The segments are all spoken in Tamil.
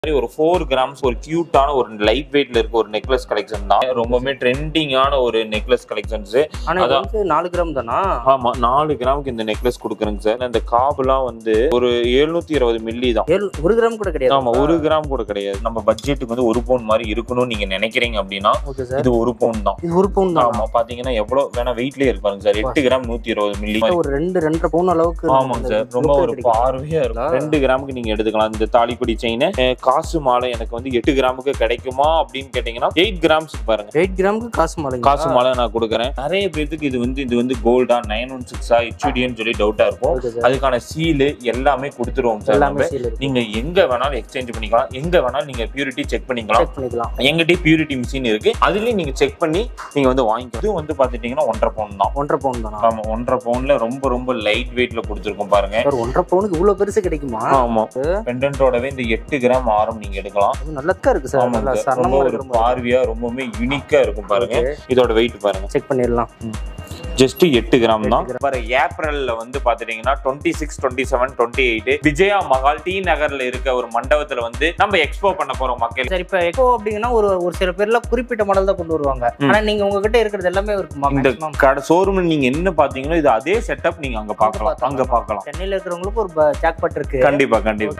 மாதிரி ஒரு ஃபோர் கிராம்ஸ் ஒரு கியூட்டான ஒரு லைட் வெயிட்ல இருக்க ஒரு நெக்லஸ் கலெக்ஷன் தான் ரொம்பவுமே ட்ரெண்டிங்கான ஒரு நெக்லஸ் கலெக்ஷன்ஸ் ஆனா இது அதான். வந்து நாலு கிராம் தானா ஆமா நாலு கிராமுக்கு இந்த நெக்லஸ் கொடுக்குறேங்க சார் இந்த காபுலாம் வந்து ஒரு எழுநூத்தி இருபது மில்லி தான் ஏழு ஒரு கிராம் கூட கிடையாது ஆமா ஒரு கிராம் கூட கிடையாது நம்ம பட்ஜெட்டுக்கு வந்து ஒரு பவுன் மாதிரி இருக்கணும்னு நீங்க நினைக்கிறீங்க அப்படின்னா ஓகே சார் இது ஒரு பவுன் தான் இது ஒரு பவுன் தான் ஆமா பாத்தீங்கன்னா எவ்வளவு வேணா வெயிட்லயே இருப்பாருங்க சார் எட்டு கிராம் நூத்தி இருபது மில்லி ஒரு ரெண்டு ரெண்டரை பவுன் அளவுக்கு ஆமாங்க சார் இந்த ரொம்ப look ஒரு கிடைக்கும். பார்வையா இருக்கும் ஆ. ரெண்டு கிராமுக்கு நீங்க எடுத்துக்கலாம் இந்த தாலிக்குடி செயின் காசு மாலை எனக்கு வந்து எட்டு கிராமுக்கு கிடைக்குமா அப்படின்னு கேட்டீங்கன்னா எயிட் கிராம்ஸ் பாருங்க எயிட் கிராமுக்கு காசு மாலைங்க காசு மாலை நான் கொடுக்குறேன் நிறைய பேருக்கு இது வந்து இது வந்து கோல்டா நைன் ஒன் சிக்ஸா ஹெச்டின்னு சொல்லி டவுட்டா இருக்கும் ஓகே சார் அதுக்கான சீலு எல்லாமே கொடுத்துருவோம் சார் எல்லாமே நம்ம. சீல் இருக்கு நீங்க எங்க வேணாலும் எக்ஸ்சேஞ்ச் பண்ணிக்கலாம் எங்க வேணாலும் நீங்க பியூரிட்டி செக் பண்ணிக்கலாம் செக் பண்ணிக்கலாம் எங்கிட்டே பியூரிட்டி மிஷின் இருக்கு அதுலயும் நீங்க செக் பண்ணி நீங்க வந்து வாங்கிக்கலாம் இது வந்து பாத்துட்டீங்கன்னா ஒன்றரை பவுன் தான் ஒன்றரை பவுன் தானா ஆமா ஒன்றரை பவுன்ல ரொம்ப ரொம்ப லைட் வெயிட்ல கொடுத்துருக்கோம் பாருங்க சார் ஒன்றரை பவுனுக்கு இவ்வளவு பெருசு கிடைக்குமா ஆமா பெண்டன்ட்டோடவே இந்த எட்டு கிராம் ஆரம் நீங்க எடுக்கலாம் அது நல்லக்கா இருக்கு சார் ஆமாங்க நல்லா சார். ரொம்ப சரணமா ஒரு இருக்கிற மாதிரி பார்வையா ரொம்பவுமே யூனிக்கா இருக்கும் பாருங்க இதோட வெயிட் பாருங்க செக் பண்ணிடலாம் ஜஸ்ட் எட்டு கிராம் தான் பாரு ஏப்ரல்ல வந்து பாத்துட்டீங்கன்னா twenty six twenty seven twenty eight Vijaya Mahal T நகர்ல இருக்க ஒரு மண்டபத்துல வந்து நம்ம எக்ஸ்போ பண்ண போறோம் மக்கள் சரி இப்ப எக்கோ அப்படிங்கன்னா ஒரு ஒரு சில பேர்ல குறிப்பிட்ட மாடல் தான் கொண்டு வருவாங்க ம். ஆனா நீங்க உங்ககிட்ட இருக்கிறது எல்லாமே இருக்குமா இந்த maximum? கடை ஷோரூம் நீங்க என்ன பாத்தீங்களோ இது அதே செட்டப் நீங்க அங்க பார்க்கலாம் பார்த்தா அங்க பார்க்கலாம் சென்னையில இருக்கிறவங்களுக்கு ஒரு ஜாக்பாட் இருக்கு கண்டிப்பா கண்டிப்பா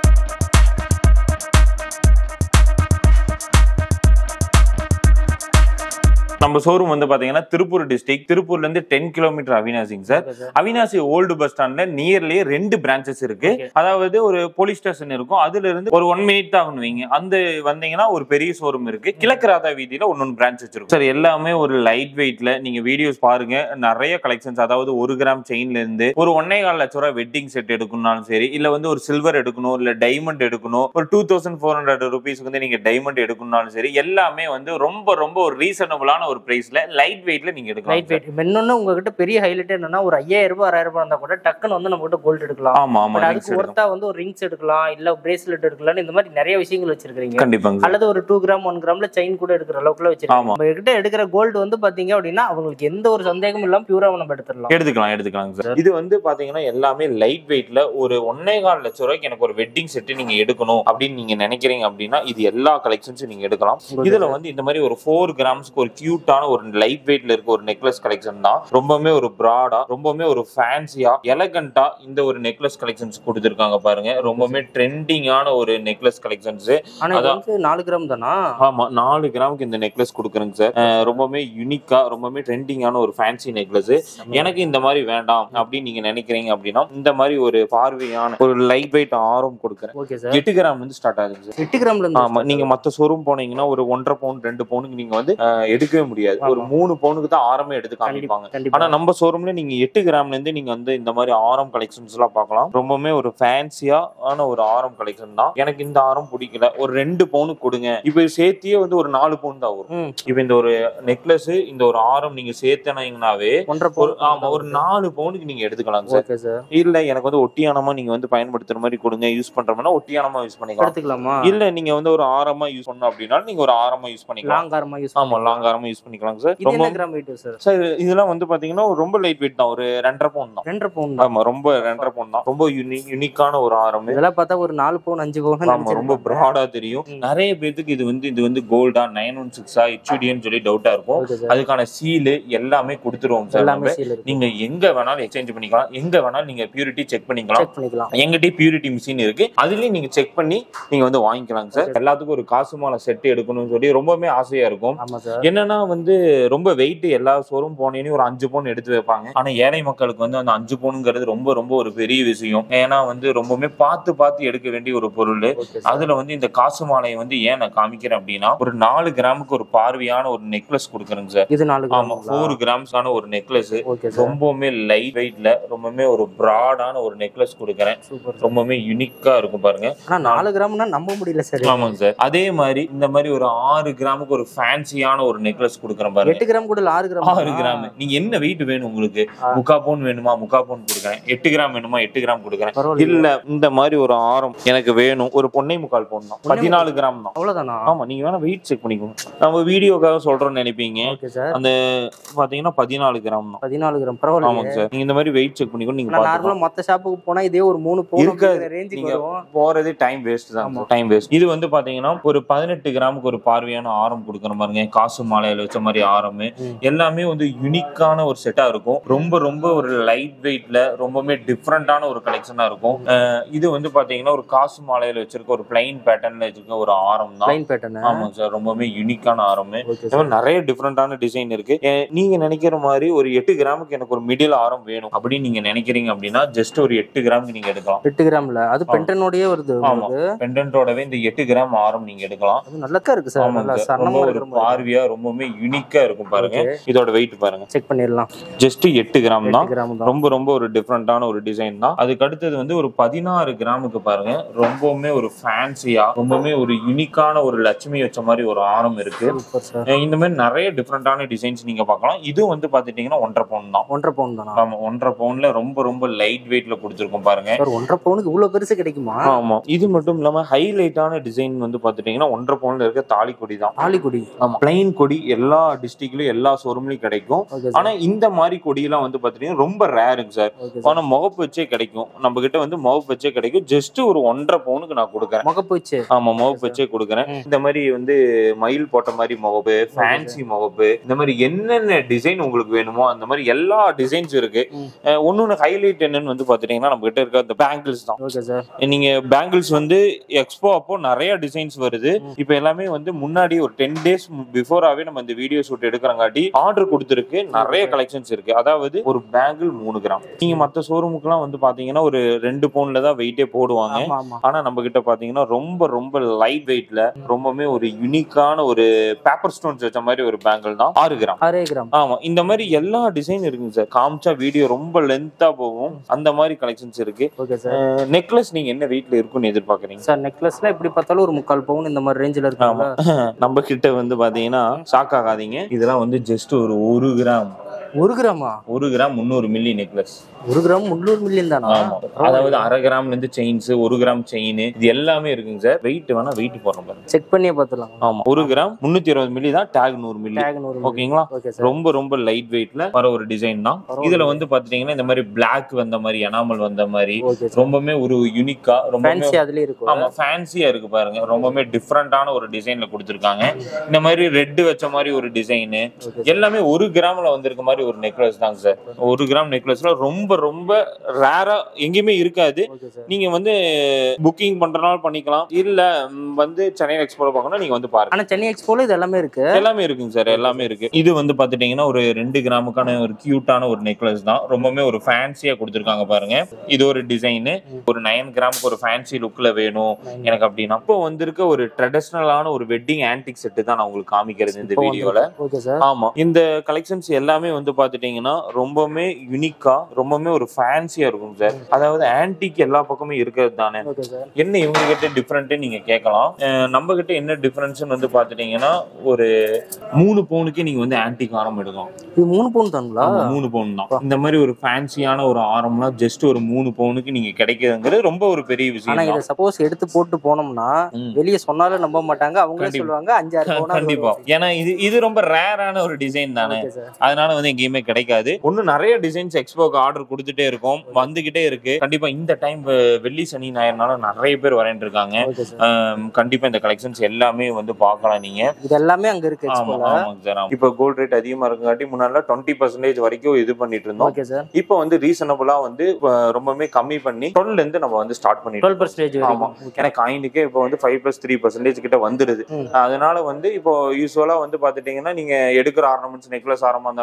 நம்ம ஷோரூம் வந்து பாத்தீங்கன்னா திருப்பூர் டிஸ்ட்ரிக்ட் திருப்பூர்ல இருந்து டென் கிலோமீட்டர் அவினாசிங்க sir Okay, sir. Avinashi old bus ஸ்டாண்ட்ல நியர்லயே ரெண்டு பிரான்ச்சஸ் இருக்கு Okay. அதாவது ஒரு போலீஸ் ஸ்டேஷன் இருக்கும் அதுல இருந்து ஒரு ஒன் மினிட் தான் வைங்க அந்த வந்தீங்கன்னா ஒரு பெரிய ஷோரூம் இருக்கு கிழக்கு ராதா வீதியில ஒன்னொன்னு பிரான்ச் வச்சிருக்கும் சார் எல்லாமே ஒரு லைட் வெயிட்ல நீங்க வீடியோஸ் பாருங்க நிறைய கலெக்ஷன்ஸ் அதாவது ஒரு கிராம் செயின்ல இருந்து ஒரு ஒன்னே கால் லட்ச ரூபாய் வெட்டிங் செட் எடுக்கணும்னாலும் சரி இல்ல வந்து ஒரு சில்வர் எடுக்கணும் இல்ல டைமண்ட் எடுக்கணும் ஒரு டூ தௌசண்ட் ஃபோர் ஹண்ட்ரட் ருபீஸ்க்கு வந்து நீங்க டைமண்ட் எடுக்கணும்னாலும் சரி எல்லாமே வந்து ரொம்ப ரொம்ப ஒரு ரீசனபிளான ஒரு பிரைஸ்ல லைட் வெயிட்ல நீங்க எடுக்கலாம் லைட் வெயிட் இன்னொன்னு உங்ககிட்ட பெரிய ஹைலைட் என்னன்னா ஒரு ஐயாயிரம் ரூபாய் ஆறாயிரம் ரூபாய் இருந்தா கூட டக்குன்னு வந்து நம்ம கிட்ட கோல்டு எடுக்கலாம் ஆமா ஆமா பட் rings அதுக்கு எடுக்கலாம். ஒருத்தா வந்து ஒரு ரிங்ஸ் எடுக்கலாம் இல்ல பிரேஸ்லெட் எடுக்கலாம்னு இந்த மாதிரி நிறைய விஷயங்கள் வச்சிருக்கீங்க கண்டிப்பாங்க சார் அல்லது ஒரு டூ கிராம் ஒன் கிராம்ல செயின் கூட எடுக்கிற அளவுக்குள்ள வச்சிருக்காங்க ஆமா. நம்ம கிட்ட எடுக்கிற கோல்டு வந்து பாத்தீங்க அப்படின்னா அவங்களுக்கு எந்த ஒரு சந்தேகமும் இல்லாம பியூரா நம்ம எடுத்துடலாம் எடுத்துக்கலாம் எடுத்துக்கலாங்க சார் இது வந்து பாத்தீங்கன்னா எல்லாமே லைட் வெயிட்ல ஒரு ஒன்னே கால் லட்சம் ரூபாய்க்கு எனக்கு ஒரு வெட்டிங் செட் நீங்க எடுக்கணும் அப்படின்னு நீங்க நினைக்கிறீங்க அப்படின்னா இது எல்லா கலெக்ஷன்ஸும் நீங்க எடுக்கலாம் இதுல வந்து இந்த மாதிரி ஒரு ஃபோர் கிராம்ஸ்க்கு ஒரு கியூட்டான ஒரு லைட் வெயிட்ல இருக்க ஒரு நெக்லஸ் கலெக்ஷன் தான் ரொம்பவுமே ஒரு ப்ராடா ரொம்பவுமே ஒரு ஃபேன்சியா எலகண்டா இந்த ஒரு நெக்லஸ் கலெக்ஷன்ஸ் கொடுத்துருக்காங்க பாருங்க ரொம்பவுமே ட்ரெண்டிங்கான ஒரு நெக்லஸ் கலெக்ஷன்ஸ் ஆனா இது அதான். வந்து நாலு கிராம் தானா ஆமா நாலு கிராமுக்கு இந்த நெக்லஸ் கொடுக்குறேங்க சார் அஹ் ரொம்பவுமே யூனிக்கா ரொம்பவுமே ட்ரெண்டிங்கான ஒரு ஃபேன்சி நெக்லஸ் எனக்கு இந்த மாதிரி வேண்டாம் அப்படின்னு நீங்க நினைக்கிறீங்க அப்படின்னா இந்த மாதிரி ஒரு பார்வையான ஒரு லைட் வெயிட் ஆரம் கொடுக்குறேன் ஓகே சார் எட்டு கிராம் வந்து ஸ்டார்ட் ஆகுது சார் எட்டு கிராம்ல இருந்து ஆமா நீங்க மத்த ஷோரூம் போனீங்கன்னா ஒரு ஒன்றரை பவுன் ரெண்டு பவுனுக்கு நீங்க வந்து அஹ், எடுக்கவே முடியாது ஒரு ஆமா. மூணு பவுனுக்கு தான் ஆரமே எடுத்து காமிப்பாங்க கண்டிப்பா ஆனா நம்ம ஷோரூம்ல நீங்க எட்டு கிராம்ல இருந்து நீங்க வந்து இந்த மாதிரி ஆரம் கலெக்ஷன்ஸ் எல்லாம் பார்க்கலாம் ரொம்பவுமே ஒரு ஃபேன்சியா ஆன ஒரு ஆரம் கலெக்ஷன் தான் எனக்கு இந்த ஆரம் பிடிக்கல ஒரு ரெண்டு பவுனுக்கு கொடுங்க இப்ப சேர்த்தியே வந்து ஒரு நாலு பவுன் தான் வரும் ம். இப்ப இந்த ஒரு நெக்லஸ் இந்த ஒரு ஆரம் நீங்க சேர்த்தனீங்கனாவே ஒன்றரை ஒரு பவுன் ஆமா ஒரு நாலு பவுனுக்கு நீங்க எடுத்துக்கலாம் சார் ஓகே சார் இல்ல எனக்கு வந்து ஒட்டியானமா நீங்க வந்து பயன்படுத்துற மாதிரி கொடுங்க யூஸ் பண்றோம்னா ஒட்டியானமா யூஸ் பண்ணிக்கலாம் எடுத்துக்கலாமா இல்ல நீங்க வந்து ஒரு ஆரமா யூஸ் பண்ணணும் அப்படின்னா நீங்க ஒரு ஆரமா யூஸ் பண்ணிக்கலாம் லாங் ஆரமா யூஸ் ஆமா லாங் ஆரமா யூஸ் பண்ணிக்கலாம் சார் இது ரொம்ப என்ன கிராம் வெயிட் சார் சார் இதெல்லாம் வந்து பாத்தீங்கன்னா ஒரு ரொம்ப லைட் வெயிட் தான் ஒரு ரெண்டரை பவுன் தான் ரெண்டரை பவுன் தான் ஆமா ரொம்ப ரெண்டரை பவுன் தான் ரொம்ப யூனிக் யூனிக்கான ஒரு ஆரம் இதெல்லாம் பார்த்தா ஒரு நாலு பவுன் அஞ்சு பவுன் ஆமா ரொம்ப ப்ராடா தெரியும் ம். நிறைய பேத்துக்கு இது வந்து இது வந்து கோல்டா நைன் ஒன் சிக்ஸா ஹெச்டின்னு சொல்லி டவுட்டா இருக்கும் ஓகே சார் அதுக்கான சீலு எல்லாமே கொடுத்துருவோம் சார் எல்லாமே நம்ம சீல் இருக்கு நீங்க எங்க வேணாலும் எக்ஸ்சேஞ்ச் பண்ணிக்கலாம் எங்க வேணாலும் நீங்க பியூரிட்டி செக் பண்ணிக்கலாம் செக் பண்ணிக்கலாம் எங்கிட்டே பியூரிட்டி மிஷின் இருக்கு அதுலயும் நீங்க செக் பண்ணி நீங்க வந்து வாங்கிக்கலாங்க சார் எல்லாத்துக்கும் ஒரு காசு மாலை செட் எடுக்கணும்னு சொல்லி ரொம்பவுமே ஆசையா இருக்கும் ஆமா சார் என்னன்னா வந்து ரொம்ப வெயிட் எல்லா ஷோரூம் போனேன்னு ஒரு அஞ்சு பவுன் எடுத்து வைப்பாங்க ஆனா ஏழை மக்களுக்கு வந்து அந்த அஞ்சு பவுனுங்கிறது ரொம்ப ரொம்ப ஒரு பெரிய விஷயம் ஏன்னா வந்து ரொம்பவுமே பார்த்து பார்த்து எடுக்க வேண்டிய ஒரு பொருள் ஓகே அதுல வந்து இந்த காசு மாலையை வந்து ஏன் நான் காமிக்கிறேன் அப்படின்னா ஒரு நாலு கிராமுக்கு ஒரு பார்வையான ஒரு நெக்லஸ் கொடுக்குறேங்க சார் இது நாலு ஆமா கிராம் ஃபோர் கிராம்ஸான ஒரு நெக்லஸ் ஓகே சார் ரொம்பவுமே லைட் வெயிட்ல ரொம்பவுமே ஒரு ப்ராடான ஒரு நெக்லஸ் கொடுக்குறேன் சூப்பர் ரொம்பவுமே யூனிக்கா இருக்கும் பாருங்க ஆனா நாலு கிராம்னா நம்ப முடியல சார் ஆமாங்க சார் அதே மாதிரி இந்த மாதிரி ஒரு ஆறு கிராமுக்கு ஒரு ஃபேன்சியான ஒரு நெக்லஸ் கொடுக்குறேன் பாருங்க எட்டு கிராம் கூட இல்ல ஆறு கிராம் ஆறு கிராம் நீங்க என்ன வெயிட் வேணும் உங்களுக்கு ஆ. முக்கா பவுன் வேணுமா முக்கா பவுன் கொடுக்குறேன் எட்டு கிராம் வேணுமா எட்டு கிராம் கொடுக்குறேன் பரவாயில்ல இல்ல இந்த மாதிரி ஒரு ஆரம் எனக்கு வேணும் ஒரு பொன்னை முக்கால் பவுன் தான் பொன்னே பதினாலு கிராம் தான் அவ்வளவுதானா ஆமா நீங்க வேணா வெயிட் செக் பண்ணிக்கோங்க நம்ம வீடியோக்காக சொல்றோம்னு நினைப்பீங்க ஓகே சார் பாத்தீங்கன்னா பதினாலு கிராம் தான் பதினாலு கிராம் பரவாயில்ல ஆமாங்க சார் நீங்க இந்த மாதிரி வெயிட் செக் பண்ணிக்கோ நீங்க நான் பாத்துக்கலாம் நார்மலா மத்த ஷாப்புக்கு போனா இதே ஒரு மூணு பவுன் இருக்காது. ரேஞ்சுக்கு நீங்க- வரும் போறதே டைம் வேஸ்ட் தான் ஆமா. டைம் வேஸ்ட் இது வந்து பாத்தீங்கன்னா ஒரு பதினெட்டு கிராமுக்கு ஒரு பார்வையான ஆரம் கொடுக்குற பாருங்க காசு மாலையில வச்ச மாதிரி ஆரம் ம். எல்லாமே வந்து யூனிக்கான ஒரு செட்டா இருக்கும் ரொம்ப ரொம்ப ஒரு லைட் வெயிட்ல ரொம்பவே டிஃப்ரெண்டான ஒரு கலெக்ஷனா இருக்கும் அஹ் இது வந்து பாத்தீங்கன்னா ஒரு காசு மாலையில வச்சிருக்க ஒரு பிளைன் பேட்டர்ன்ல வச்சிருக்க ஒரு ஆரம் தான் லைன் பேட்டர்ன் ஆமாங்க சார் ரொம்பவே யூனிக்கான ஆரம் ஓகே இந்த சார் மாதிரி நிறைய டிஃப்ரெண்டான டிசைன் இருக்கு அஹ் நீங்க நினைக்கிற மாதிரி ஒரு எட்டு கிராமுக்கு எனக்கு ஒரு மிடில் ஆரம் வேணும் அப்படின்னு நீங்க நினைக்கிறீங்க அப்படின்னா ஜஸ்ட் ஒரு எட்டு கிராமுக்கு நீங்க எடுக்கலாம் எட்டு கிராம்ல அது ஆமா. பென்டனோடயே வருது ஆமா உங்களுக்கு பெண்டன்டோடவே இந்த எட்டு கிராம் ஆரம் நீங்க எடுக்கலாம் அது நல்லதா இருக்கு சார் நல்லா ஆமாங்க சார். ரொம்ப சரணமா ஒரு இருக்கிற மாதிரி பார்வையா ரொம்பவுமே யூனிக்கா இருக்கும் பாருங்க Okay. இதோட வெயிட் பாருங்க செக் பண்ணிடலாம் ஜஸ்ட் எட்டு கிராம் தான் எட்டு கிராம் தான் ரொம்ப ரொம்ப ஒரு டிஃப்ரெண்டான ஒரு டிசைன் தான் அதுக்கு அடுத்தது வந்து ஒரு பதினாறு கிராமுக்கு பாருங்க ரொம்பவுமே ஒரு ஃபேன்சியா ரொம்பவுமே ஒரு யூனிக்கான ஒரு லட்சுமி வச்ச மாதிரி ஒரு ஆரம் இருக்கு சூப்பர் சார் அஹ் இந்த மாதிரி நிறைய டிஃப்ரெண்டான டிசைன்ஸ் நீங்க பார்க்கலாம் இதுவும் வந்து பாத்துட்டீங்கன்னா ஒன்றரை பவுன் தான் ஒன்றரை பவுன் தானா ஆமா ஒன்றரை பவுன்ல ரொம்ப ரொம்ப லைட் வெயிட்ல கொடுத்துருக்கோம் பாருங்க சார் ஒன்றரை பவுனுக்கு இவ்வளவு பெருசு கிடைக்குமா ஆமா இது மட்டும் இல்லாம ஹைலைட்டான டிசைன் வந்து பாத்துட்டீங்கன்னா ஒன்றரை பவுன்ல இருக்க தாலி கொடி தான் ஆலிக்குடி ஆமா பிளைன் கொடி எல்லா டிஸ்ட்ரிக்ட்லயும் எல்லா ஷோரூம்லயும் கிடைக்கும் ஓகே ஆனா சார் இந்த மாதிரி கொடியெல்லாம் வந்து பாத்தீங்கன்னா ரொம்ப ரேருங்க சார் ஓகே சார் ஆனா முகப்பு வச்சே கிடைக்கும் நம்ம கிட்ட வந்து முகப்பு வச்சே கிடைக்கும் ஜஸ்ட் ஒரு ஒன்றரை பவுனுக்கு நான் கொடுக்குறேன் முகப்பூச்சு ஆமா முகப்பு வச்சே கொடுக்குறேன் ம். இந்த மாதிரி வந்து மயில் போட்ட மாதிரி முகப்பு ஃபேன்சி முகப்பு இந்த மாதிரி என்னென்ன டிசைன் உங்களுக்கு வேணுமோ அந்த மாதிரி எல்லா டிசைன்ஸ் இருக்கு ம். அஹ் ஒண்ணொன்னு ஹைலைட் என்னன்னு வந்து பாத்துட்டீங்கன்னா நம்ம கிட்ட இருக்க அந்த பேங்கிள்ஸ் தான் ஓகே சார் நீங்க பேங்கிள்ஸ் வந்து எக்ஸ்போ அப்போ நிறைய டிசைன்ஸ் வருது ம். இப்போ எல்லாமே வந்து முன்னாடி ஒரு டென் டேஸ் பிஃபோராவே நம்ம இந்த வீடியோ ஷூட் எடுக்கிறங்காட்டி ஆர்டர் கொடுத்துருக்கு நிறைய கலெக்ஷன்ஸ் இருக்கு அதாவது ஒரு பேங்கிள் மூணு கிராம் நீங்க மத்த ஷோரூமுக்குலாம் வந்து பாத்தீங்கன்னா ஒரு ரெண்டு பவுன்ல தான் வெயிட்டே போடுவாங்க ஆமா ஆமா ஆனா நம்ம கிட்ட பாத்தீங்கன்னா ரொம்ப ரொம்ப லைட் வெயிட்ல ரொம்பவே ஒரு யூனிக்கான ஒரு பேப்பர் ஸ்டோன்ஸ் வச்ச மாதிரி ஒரு பேங்கிள் தான் ஆறு கிராம் ஆறே கிராம் ஆமா இந்த மாதிரி எல்லா டிசைன் இருக்குங்க சார் காமிச்சா வீடியோ ரொம்ப லென்த்தா போகும் அந்த மாதிரி கலெக்ஷன்ஸ் இருக்கு ஓகே சார் நெக்லஸ் நீங்க என்ன வெயிட்ல இருக்கும்னு எதிர்பார்க்கறீங்க சார் நெக்லஸ்ல எப்படி பார்த்தாலும் ஒரு முக்கால் பவுன் இந்த மாதிரி ரேஞ்சில் ஆமா இருக்காங்க நம்ம கிட்ட வந்து பாத்தீங்கன்னா ஷாக் ஆகாதீங்க இதெல்லாம் வந்து ஜஸ்ட் ஒரு ஒரு கிராம் ஒரு கிராமா ஒரு கிராம் முந்நூறு மில்லி நெக்லஸ் ஒரு கிராம் முந்நூறு மில்லியன் தானா ஆமா அதாவது அரை கிராம்ல இருந்து செயின்ஸ் ஒரு கிராம் செயின் இது எல்லாமே இருக்குங்க சார் வெயிட் வேணா வெயிட் போடுறோம் பாருங்க செக் பண்ணியே பார்த்துலாம் ஆமா ஒரு கிராம் முன்னூத்தி இருபது மில்லி தான் டேக் நூறு மில்லி டேக் நூறு ஓகேங்களா ஓகே சார் ரொம்ப ரொம்ப லைட் வெயிட்ல வர ஒரு டிசைன் தான் பரவாயில்ல. இதுல வந்து பாத்துட்டீங்கன்னா இந்த மாதிரி பிளாக் வந்த மாதிரி எனாமல் வந்த மாதிரி ஓகே சார் ரொம்பவுமே ஒரு யூனிக்கா ரொம்பவே ஃபேன்சி அதுலயே இருக்கும் ஆமா ஃபேன்சியா இருக்கு பாருங்க ரொம்பவே டிஃப்ரெண்டான ஒரு டிசைன்ல கொடுத்துருக்காங்க இந்த மாதிரி ரெட் வச்ச மாதிரி ஒரு டிசைன் ஓகே எல்லாமே ஒரு கிராம்ல வந்திருக்க மாதிரி ஒரு நெக்லஸ் தாங்க சார் ஒரு கிராம் நெக்லஸ்ல ரொம்ப ரொம்ப ரேரா எங்கேயுமே இருக்காது ஓகே சார் நீங்க வந்து புக்கிங் பண்றனால பண்ணிக்கலாம் இல்ல ம், வந்து சென்னை எக்ஸ்போல பார்க்கணும் நீங்க வந்து பாருங்க ஆனா சென்னை எக்ஸ்போல இது எல்லாமே இருக்கு எல்லாமே இருக்குங்க சார் எல்லாமே இருக்கு இது வந்து பாத்துட்டீங்கன்னா ஒரு ரெண்டு கிராமுக்கான ஒரு கியூட்டான ஒரு நெக்லஸ் தான் ரொம்பவே ஒரு ஃபேன்சியா கொடுத்துருக்காங்க பாருங்க இது ஒரு டிசைன் ஒரு நைன் கிராமுக்கு ஒரு ஃபேன்சி லுக்ல வேணும் எனக்கு அப்படின்னா அப்போ வந்திருக்க ஒரு ட்ரெடிஷ்னலான ஒரு வெட்டிங் ஆன்டிக் செட்டு தான் நான் உங்களுக்கு காமிக்கிறது இந்த இப்போ வீடியோல ஓகே சார் ஆமா இந்த கலெக்ஷன்ஸ் எல்லாமே வந்து பாத்துட்டீங்கன்னா ரொம்பவுமே யூனிக்கா ரொம்பவுமே ஒரு ஃபேன்சியா இருக்கும் சார் அதாவது ஆன்டிக் எல்லா பக்கமும் இருக்கிறது தானே ஓகே சார் என்ன இவங்க கிட்ட டிஃப்ரெண்ட் நீங்க கேட்கலாம் அஹ் நம்ம கிட்ட என்ன டிஃபரன்ஸ் வந்து பாத்துட்டீங்கன்னா ஒரு மூணு பவுனுக்கே நீங்க வந்து ஆன்டிக் ஆரம் எடுக்கலாம் இது மூணு பவுன் தானுங்களா ஆமா, மூணு பவுன் தான் இந்த மாதிரி ஒரு ஃபேன்சியான ஒரு ஆரம்லாம் ஜஸ்ட் ஒரு மூணு பவுனுக்கு நீங்க கிடைக்குதுங்கிறது ரொம்ப ஒரு பெரிய ஆனா விஷயம் இதை தான். சப்போஸ் எடுத்து போட்டு போனோம்னா ம். வெளிய சொன்னாலும் நம்ப மாட்டாங்க அவங்களே கண்டிப்பா. சொல்லுவாங்க அஞ்சாறு பவுனா கண்டிப்பா ஏன்னா இது இது ரொம்ப ரேரான ஒரு டிசைன் தானே ஓகே சார் அதனால வந்து எங்கேயுமே கிடைக்காது ஒண்ணு நிறைய டிசைன்ஸ் எக்ஸ்போக்கு ஆர்டர் கொடுத்துட்டே இருக்கும் வந்துகிட்டே இருக்கு கண்டிப்பா இந்த டைம் வெள்ளி சனி ஞாயிறுனால நிறைய பேர் வரேன் இருக்காங்க ஓகே சார் ஆம், கண்டிப்பா இந்த கலெக்ஷன்ஸ் எல்லாமே வந்து பார்க்கலாம் நீங்க இது எல்லாமே அங்க இருக்கு ஆமா எக்ஸ்போல ஆமாங்க சார் ஆமா. இப்போ கோல்ட் ரேட் அதிகமா இருக்கங்காட்டி முன்னாடி டுவெண்ட்டி பர்சன்டேஜ் வரைக்கும் இது பண்ணிட்டு இருந்தோம் ஓகே சார் இப்போ வந்து ரீசனபிளா வந்து அஹ், ரொம்பவே கம்மி பண்ணி டுவெல்ல இருந்து நம்ம வந்து ஸ்டார்ட் பண்ணிட்டு டுவெல் இருக்கோம். பர்சன்டேஜ் ஆமா வரைக்கும் ஏன்னா காயினுக்கே இப்போ வந்து ஃபைவ் பிளஸ் த்ரீ பர்சன்டேஜ் கிட்ட வந்துடுது ம். அதனால வந்து இப்போ யூஸ்வலா வந்து பாத்துட்டீங்கன்னா நீங்க எடுக்கிற ஆர்னமெண்ட்ஸ் நெக்லஸ் ஆரமா இருந்தாலும் சரி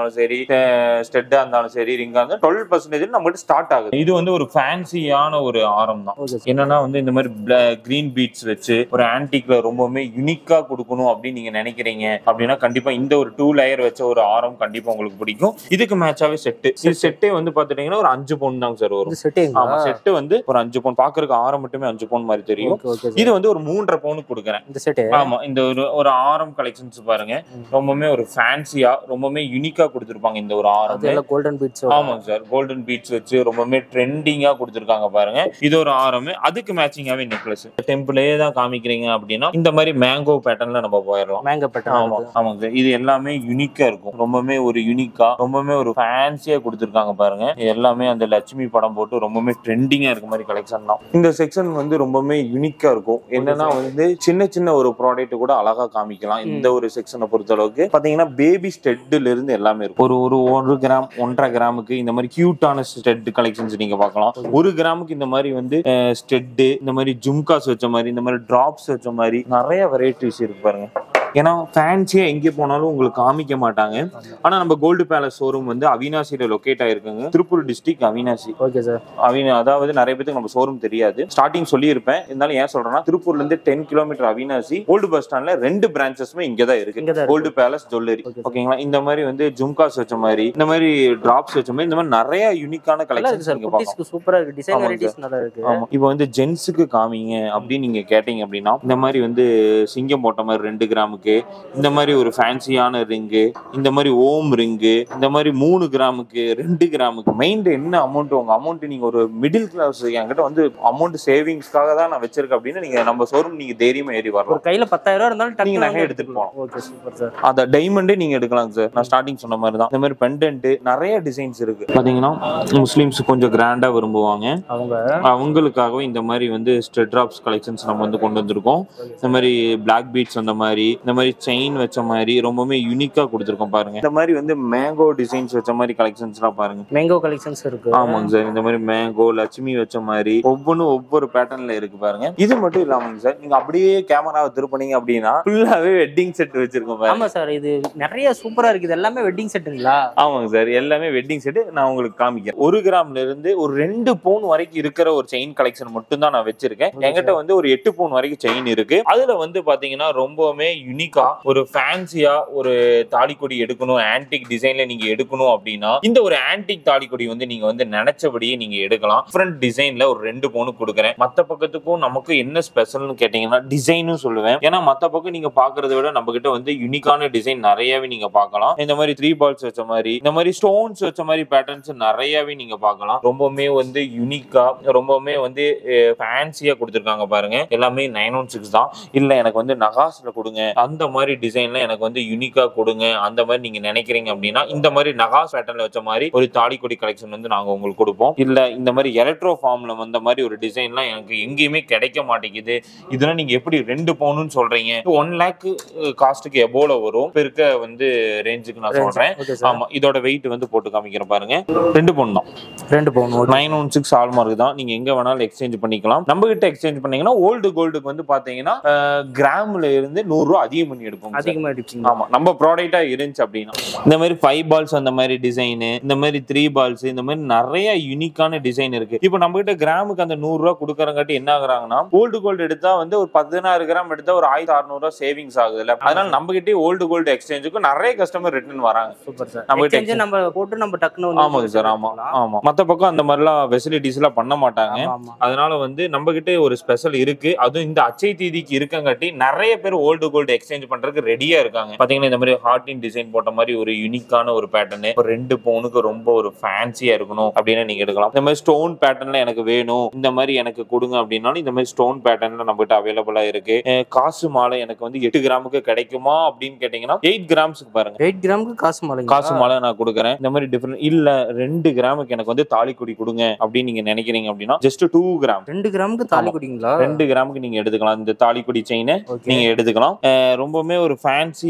ஸ்டெட்டா இருந்தாலும் சரி ரிங்கா இருந்தாலும் டுவெல் பர்சன்டேஜ் நம்மகிட்ட ஸ்டார்ட் ஆகுது இது வந்து ஒரு ஃபேன்சியான ஒரு ஆரம் தான் ஓகே என்னன்னா வந்து இந்த மாதிரி கிரீன் பீட்ஸ் வச்சு ஒரு ஆன்டிக்ல ரொம்பவுமே யூனிக்கா கொடுக்கணும் அப்படின்னு நீங்க நினைக்கிறீங்க அப்படின்னா கண்டிப்பா இந்த ஒரு டூ லேயர் வச்ச ஒரு ஆரம் கண்டிப்பா உங்களுக்கு பிடிக்கும் இதுக்கு மேட்சாவே செட்டு இது செட்டே வந்து பாத்துட்டீங்கன்னா ஒரு அஞ்சு பவுன் தாங்க சார் வரும் இது செட்டிங்களா ஆமா செட்டு வந்து ஒரு அஞ்சு பவுன் பாக்குறதுக்கு ஆரம் மட்டுமே அஞ்சு பவுன் மாதிரி தெரியும் ஓகே ஓகே இது வந்து ஒரு மூன்றரை பவுனுக்கு கொடுக்குறேன் இந்த செட்டு ஆமா இந்த ஒரு ஒரு ஆரம் கலெக்ஷன்ஸ் பாருங்க ரொம்பவுமே ஒரு ஃபேன்சியா ரொம்பவுமே யூனிக்கா கொடுத்துருப்பாங்க இந்த ஒரு ஆரம் அது எல்லாம் கோல்டன் பீட்ஸ் ஆமாங்க சார் கோல்டன் பீட்ஸ் வச்சு ரொம்பவுமே ட்ரெண்டிங்கா கொடுத்துருக்காங்க பாருங்க இது ஒரு ஆரம் அதுக்கு மேட்சிங்காவே நெக்லஸ் டெம்பிளே தான் காமிக்கிறீங்க அப்படின்னா இந்த மாதிரி மேங்கோ பேட்டர்ன்ல நம்ம போயிடலாம் மேங்க பேட்டர்ன் ஆமா ஆமாங்க சார் இது எல்லாமே யூனிக்கா இருக்கும் ரொம்பவுமே ஒரு யூனிக்கா ரொம்பவுமே ஒரு ஃபேன்சியா கொடுத்துருக்காங்க பாருங்க இது எல்லாமே அந்த லட்சுமி படம் போட்டு ரொம்பவுமே ட்ரெண்டிங்கா இருக்க மாதிரி கலெக்ஷன் தான் இந்த செக்ஷன் வந்து ரொம்பவுமே யூனிக்கா இருக்கும் என்னன்னா வந்து சின்ன சின்ன ஒரு ப்ராடக்ட் கூட அழகா காமிக்கலாம் இந்த ஒரு செக்ஷனை பொறுத்த அளவுக்கு பாத்தீங்கன்னா பேபி ஸ்டெட்ல இருந்து எல்லாமே இருக்கும் ஒரு ஒரு ஒரு கிராம் ஒன்றரை கிராமுக்கு இந்த மாதிரி கியூட்டான ஸ்டெட் கலெக்ஷன்ஸ் நீங்க பார்க்கலாம் ஒரு கிராமுக்கு இந்த மாதிரி வந்து ஸ்டெட் இந்த மாதிரி ஜும்காஸ் வச்ச மாதிரி இந்த மாதிரி டிராப்ஸ் வச்ச மாதிரி நிறைய வெரைட்டிஸ் இருக்கு பாருங்க ஏன்னா ஃபேன்சியா எங்கே போனாலும் உங்களுக்கு காமிக்க மாட்டாங்க ஆனா நம்ம கோல்டு பேலஸ் ஷோரூம் வந்து அவினாசியில லொக்கேட் ஆயிருக்குங்க Tiruppur district Avinashi okay sir அவினா அதாவது நிறைய பேருக்கு நம்ம ஷோரூம் தெரியாது ஸ்டார்டிங் சொல்லியிருப்பேன் இருந்தாலும் ஏன் சொல்றேன்னா திருப்பூர்ல இருந்து ten kilometre Avinashi old bus ஸ்டாண்ட்ல ரெண்டு பிரான்ச்சஸுமே இங்க தான் இருக்கு இங்க தான் கோல்டு பேலஸ் ஜுவல்லரி Okay. ஓகேங்களா இந்த மாதிரி வந்து ஜும்காஸ் வச்ச மாதிரி இந்த மாதிரி டிராப்ஸ் வச்ச மாதிரி இந்த மாதிரி நிறைய யூனிக்கான நல்லா இருக்கு கலெக்ஷன்ஸ் சார் நீங்க பார்க்கலாம் குட்டீஸ்க்கு சூப்பரா இருக்கு டிசைன் ஆமாங்க வெரைட்டிஸ் நல்லா இருக்கு ஆமா இப்போ வந்து ஜென்ஸுக்கு காமிங்க அப்படின்னு நீங்க கேட்டீங்க அப்படின்னா இந்த மாதிரி வந்து சிங்கம் போட்ட மாதிரி ரெண்டு கிராமுக்கு இந்த மாதிரி ஒரு ஃபேன்சியான ரிங்கு இந்த மாதிரி ஓம் ரிங்கு இந்த மாதிரி மூணு கிராமுக்கு ரெண்டு கிராமுக்கு மைண்ட் என்ன அமௌண்ட் உங்க அமௌண்ட் நீங்க ஒரு மிடில் கிளாஸ் என்கிட்ட வந்து அமௌண்ட் சேவிங்ஸ்க்காக தான் நான் வச்சிருக்கேன் அப்படின்னு நீங்க நம்ம ஷோரூம் நீங்க தைரியமா ஏறி வரலாம் ஒரு கையில பத்தாயிரம் ரூபா இருந்தாலும் நீங்க டக்குனு நகை எடுத்துட்டு போகலாம். ஓகே சூப்பர் சார் அந்த டைமண்டே நீங்க எடுக்கலாம் சார் நான் ஸ்டார்டிங் சொன்ன மாதிரி தான் இந்த மாதிரி பெண்டன்ட் நிறைய டிசைன்ஸ் இருக்கு பாத்தீங்கன்னா முஸ்லிம்ஸ் கொஞ்சம் கிராண்டா விரும்புவாங்க அவங்க அவங்களுக்காகவே இந்த மாதிரி வந்து ஸ்டெட் ட்ராப்ஸ் கலெக்ஷன்ஸ் நம்ம வந்து கொண்டு வந்திருக்கோம் இந்த மாதிரி பிளாக் பீட்ஸ் அந்த மாதிரி இந்த மாதிரி செயின் வச்ச மாதிரி ரொம்பவுமே யூனிக்கா கொடுத்துருக்கோம் பாருங்க இந்த மாதிரி வந்து மேங்கோ டிசைன்ஸ் வச்ச மாதிரி கலெக்ஷன்ஸ்லாம் பாருங்க மேங்கோ கலெக்ஷன்ஸ் இருக்கு ஆமாங்க சார் இந்த மாதிரி மேங்கோ லட்சுமி வச்ச மாதிரி ஒவ்வொன்றும் ஒவ்வொரு பேட்டர்ன்ல இருக்கு பாருங்க இது மட்டும் இல்லாமங்க சார் நீங்க அப்படியே கேமராவை திருப்பினீங்க அப்படின்னா ஃபுல்லாவே வெட்டிங் செட் வச்சிருக்கோம் பாருங்க ஆமா சார் இது நிறைய சூப்பரா இருக்கு இது எல்லாமே வெட்டிங் செட்டுங்களா ஆமாங்க சார் எல்லாமே வெட்டிங் செட் நான் உங்களுக்கு காமிக்கிறேன் ஒரு கிராம்ல இருந்து ஒரு ரெண்டு பவுன் வரைக்கும் இருக்கிற ஒரு செயின் கலெக்ஷன் மட்டும் தான் நான் வச்சிருக்கேன் என்கிட்ட வந்து ஒரு எட்டு பவுன் வரைக்கும் செயின் இருக்கு அதுல வந்து பாத்தீங்கன்னா ரொம்பவுமே யூனிக்கா ஒரு ஃபேன்சியா ஒரு தாலிக்கொடி எடுக்கணும் ஆன்டிக் டிசைன்ல நீங்க எடுக்கணும் அப்படின்னா இந்த ஒரு ஆன்டிக் தாலிக்கொடி வந்து நீங்க வந்து நினைச்சபடியே நீங்க எடுக்கலாம் டிஃப்ரெண்ட் டிசைன்ல ஒரு ரெண்டு பவுன் கொடுக்குறேன் மத்த பக்கத்துக்கும் நமக்கு என்ன ஸ்பெஷல்னு கேட்டீங்கன்னா டிசைனும் சொல்லுவேன் ஏன்னா மத்த பக்கம் நீங்க பாக்குறத விட நம்ம கிட்ட வந்து யூனிக்கான டிசைன் நிறையவே நீங்க பார்க்கலாம் இந்த மாதிரி த்ரீ பால்ஸ் வச்ச மாதிரி இந்த மாதிரி ஸ்டோன்ஸ் வச்ச மாதிரி பேட்டர்ன்ஸ் நிறையவே நீங்க பார்க்கலாம் ரொம்பவுமே வந்து யூனிக்கா ரொம்பவுமே வந்து ஃபேன்சியா கொடுத்துருக்காங்க பாருங்க எல்லாமே நைன் ஒன் சிக்ஸ் தான் இல்ல எனக்கு வந்து நகாஸ்ல கொடுங்க அந்த மாதிரி டிசைன்ல எனக்கு வந்து யூனிக்கா கொடுங்க அந்த மாதிரி நீங்க நினைக்கிறீங்க அப்படின்னா இந்த மாதிரி நகாஸ் பேட்டர்ன்ல வச்ச மாதிரி ஒரு தாலிக்கொடி கலெக்ஷன் வந்து நாங்க உங்களுக்கு கொடுப்போம் இல்ல இந்த மாதிரி எலக்ட்ரோ ஃபார்ம்ல வந்த மாதிரி ஒரு டிசைன்லாம் எனக்கு எங்கேயுமே கிடைக்க மாட்டேங்குது இதெல்லாம் நீங்க எப்படி ரெண்டு பவுனுன்னு சொல்றீங்க ஒன் லேக் காஸ்ட்டுக்கு எபோல வரும் இப்ப இருக்க வந்து ரேஞ்சுக்கு நான் சொல்றேன் ஓகே சார் ஆமா இதோட வெயிட் வந்து போட்டு காமிக்கிறேன் பாருங்க ரெண்டு பவுன் தான் ரெண்டு பவுன் okay nine one six hallmark தான் நீங்க எங்க வேணாலும் எக்ஸ்சேஞ்ச் பண்ணிக்கலாம் நம்ம கிட்ட எக்ஸ்சேஞ்ச் பண்ணீங்கன்னா ஓல்டு கோல்டுக்கு வந்து பாத்தீங்கன்னா அஹ், கிராம்ல இருந்து நூறு ரூபா அதிகம் பண்ணி எடுப்போம் சார். அதிகமா அடிப்பீங்க ஆமா நம்ம ப்ராடக்டா இருந்துச்சு அப்படின்னா இந்த மாதிரி ஃபைவ் பால்ஸ் அந்த மாதிரி டிசைனு இந்த மாதிரி த்ரீ பால்ஸ் இந்த மாதிரி நிறைய யூனிக்கான டிசைன் இருக்கு இப்போ நம்ம கிட்ட கிராமுக்கு அந்த நூறு ரூபா கொடுக்கறங்காட்டி என்ன ஆகுறாங்கன்னா ஓல்டு கோல்டு எடுத்தா வந்து ஒரு பதினாறு கிராம் எடுத்தா ஒரு ஆயிரத்தி அறுநூறு ரூபா சேவிங்ஸ் ஆகுதுல்ல அதனால நம்ம கிட்டே ஓல்டு கோல்டு எக்ஸ்சேஞ்சுக்கு நிறைய கஸ்டமர் ரிட்டர்ன் வராங்க சூப்பர் சார் நம்ம கிட்ட எக்ஸ்சேஞ்ச் நம்ம போட்டு நம்ம டக்குனு வந்து ஆமாங்க சார் ஆமா ஆமா மத்த பக்கம் அந்த மாதிரிலாம் ஃபெசிலிட்டிஸ் எல்லாம் பண்ண மாட்டாங்க ஆமா, ஆமா. அதனால வந்து நம்ம கிட்ட ஒரு ஸ்பெஷல் இருக்கு அதுவும் இந்த அச்சை தீதிக்கு இருக்கங்காட்டி நிறைய பேர் ஓல்டு கோல்டு எக்ஸ்சேஞ்ச் பண்றதுக்கு ரெடியா இருக்காங்க பாத்தீங்கன்னா இந்த மாதிரி ஹார்டின் டிசைன் போட்ட மாதிரி ஒரு யூனிக்கான ஒரு பேட்டர்ன் ஒரு ரெண்டு பவுனுக்கு ரொம்ப ஒரு ஃபேன்சியா இருக்கணும் அப்படின்னு நீங்க எடுக்கலாம் இந்த மாதிரி ஸ்டோன் பேட்டர்ன்ல எனக்கு வேணும் இந்த மாதிரி எனக்கு கொடுங்க அப்படின்னாலும் இந்த மாதிரி ஸ்டோன் பேட்டர்ன்ல நம்ம கிட்ட அவைலபிளா இருக்கு அஹ் காசு மாலை எனக்கு வந்து எட்டு கிராமுக்கு கிடைக்குமா அப்படின்னு கேட்டீங்கன்னா எயிட் கிராம்ஸ்க்கு பாருங்க எயிட் கிராமுக்கு காசு மாலைங்க காசு மாலை நான் கொடுக்குறேன் இந்த மாதிரி டிஃபரெண்ட் இல்ல ரெண்டு கிராமுக்கு எனக்கு வந்து தாலிக்குடி கொடுங்க அப்படின்னு நீங்க நினைக்கிறீங்க அப்படின்னா ஜஸ்ட் டூ கிராம் ரெண்டு கிராமுக்கு தாலி குடிங்களா ரெண்டு கிராமுக்கு நீங்க எடுத்துக்கலாம் இந்த தாலிக்குடி செயினை ஓகே நீங்க எடுத்துக்கலாம் அஹ் ரொம்பவுமே ஒரு ஃபேன்சியா